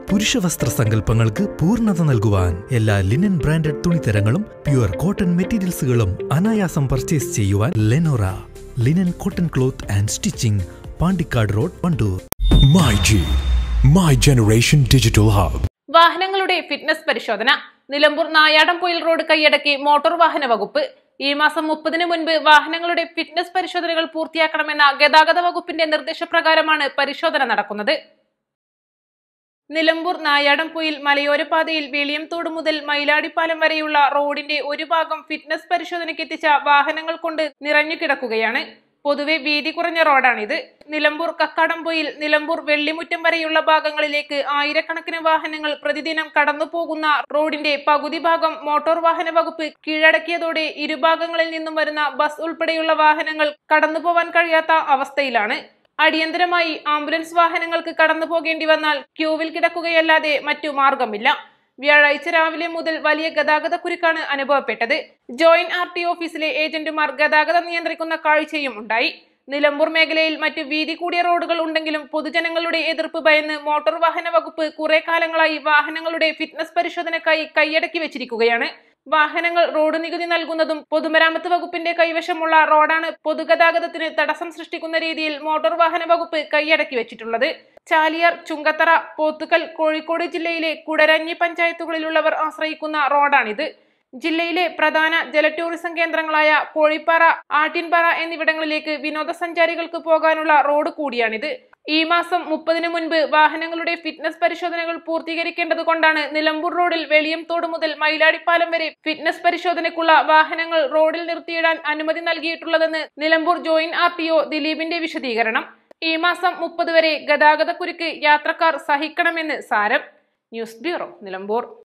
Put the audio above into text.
പുരുഷ വസ്ത്ര സങ്കല്പങ്ങൾക്ക് പൂർണ്ണത നൽകുവാൻ എല്ലാ ലിനൻ ബ്രാൻഡഡ് തുണിത്തരങ്ങളും പ്യുവർ കോട്ടൺ മെറ്റീരിയൽസുകളും അനായാസം പർച്ചേസ് ചെയ്യുവാൻ Lenora linen cotton cloth and stitching Pandikkad road Wandoor My G, My Generation Digital Hub. വാഹനങ്ങളുടെ ഫിറ്റ്നസ് പരിശോധന നിലമ്പൂർ നായാടംപൊയിൽ റോഡ് കൈയടക്കി മോട്ടോർ വാഹന വകുപ്പ് ഈ മാസം മുപ്പതിന് മുൻപ് വാഹനങ്ങളുടെ ഫിറ്റ്നസ് പരിശോധനകൾ പൂർത്തിയാക്കണമെന്ന ഗതാഗത വകുപ്പിന്റെ നിർദ്ദേശപ്രകാരമാണ് പരിശോധന നടക്കുന്നത് നിലമ്പൂർ നായാടംപൊയിൽ മലയോര പാതയിൽ വെളിയംതോട് മുതൽ മയിലാടിപ്പാലം വരെയുള്ള റോഡിന്റെ ഒരു ഭാഗം ഫിറ്റ്നസ് പരിശോധനയ്ക്ക് എത്തിച്ച വാഹനങ്ങൾ കൊണ്ട് നിറഞ്ഞു കിടക്കുകയാണ് പൊതുവെ വീതി കുറഞ്ഞ റോഡാണിത് നിലമ്പൂർ കക്കാടംപൊയിൽ നിലമ്പൂർ വെള്ളിമുറ്റം വരെയുള്ള ഭാഗങ്ങളിലേക്ക് ആയിരക്കണക്കിന് വാഹനങ്ങൾ പ്രതിദിനം കടന്നു പോകുന്ന റോഡിന്റെ പകുതി ഭാഗം മോട്ടോർ വാഹന വകുപ്പ് കീഴടക്കിയതോടെ ഇരുഭാഗങ്ങളിൽ നിന്നും വരുന്ന ബസ് ഉൾപ്പെടെയുള്ള വാഹനങ്ങൾ കടന്നു പോവാൻ കഴിയാത്ത അവസ്ഥയിലാണ് അടിയന്തരമായി ആംബുലൻസ് വാഹനങ്ങൾക്ക് കടന്നു പോകേണ്ടി വന്നാൽ ക്യൂവിൽ കിടക്കുകയല്ലാതെ മറ്റു മാർഗമില്ല വ്യാഴാഴ്ച രാവിലെ മുതൽ വലിയ ഗതാഗത കുരുക്കാണ് അനുഭവപ്പെട്ടത് ജോയിന്റ് ആർ ടി ഓഫീസിലെ ഏജന്റുമാർ ഗതാഗതം നിയന്ത്രിക്കുന്ന കാഴ്ചയും ഉണ്ടായി നിലമ്പൂർ മേഖലയിൽ മറ്റു വീതി കൂടിയ റോഡുകൾ ഉണ്ടെങ്കിലും പൊതുജനങ്ങളുടെ എതിർപ്പ് ഭയന്ന് മോട്ടോർ വാഹന വകുപ്പ് കുറെ കാലങ്ങളായി വാഹനങ്ങളുടെ ഫിറ്റ്നസ് പരിശോധനയ്ക്കായി കൈയടക്കി വെച്ചിരിക്കുകയാണ് വാഹനങ്ങൾ റോഡ് നികുതി നൽകുന്നതും പൊതുമരാമത്ത് വകുപ്പിന്റെ കൈവശമുള്ള റോഡാണ് പൊതുഗതാഗതത്തിന് തടസ്സം സൃഷ്ടിക്കുന്ന രീതിയിൽ മോട്ടോർ വാഹന വകുപ്പ് കൈയടക്കി വെച്ചിട്ടുള്ളത് ചാലിയാർ ചുങ്കത്തറ പോത്തുകൽ കോഴിക്കോട് ജില്ലയിലെ കുടരഞ്ഞി പഞ്ചായത്തുകളിലുള്ളവർ ആശ്രയിക്കുന്ന റോഡാണിത് ജില്ലയിലെ പ്രധാന ജല ടൂറിസം കേന്ദ്രങ്ങളായ കോഴിപ്പാറ ആട്ടിൻപാറ എന്നിവിടങ്ങളിലേക്ക് വിനോദസഞ്ചാരികൾക്ക് പോകാനുള്ള റോഡ് കൂടിയാണിത് ഈ മാസം മുപ്പതിന് മുൻപ് വാഹനങ്ങളുടെ ഫിറ്റ്നസ് പരിശോധനകൾ പൂർത്തീകരിക്കേണ്ടത് കൊണ്ടാണ് നിലമ്പൂർ റോഡിൽ വെളിയംതോട് മുതൽ മയിലാടിപ്പാലം വരെ ഫിറ്റ്നസ് പരിശോധനയ്ക്കുള്ള വാഹനങ്ങൾ റോഡിൽ നിർത്തിയിടാൻ അനുമതി നൽകിയിട്ടുള്ളതെന്ന് Nilambur joint R T O ദിലീപിന്റെ വിശദീകരണം ഈ മാസം മുപ്പത് വരെ ഗതാഗതക്കുരുക്ക് യാത്രക്കാർ സഹിക്കണമെന്ന് സാരം ന്യൂസ് ബ്യൂറോ നിലമ്പൂർ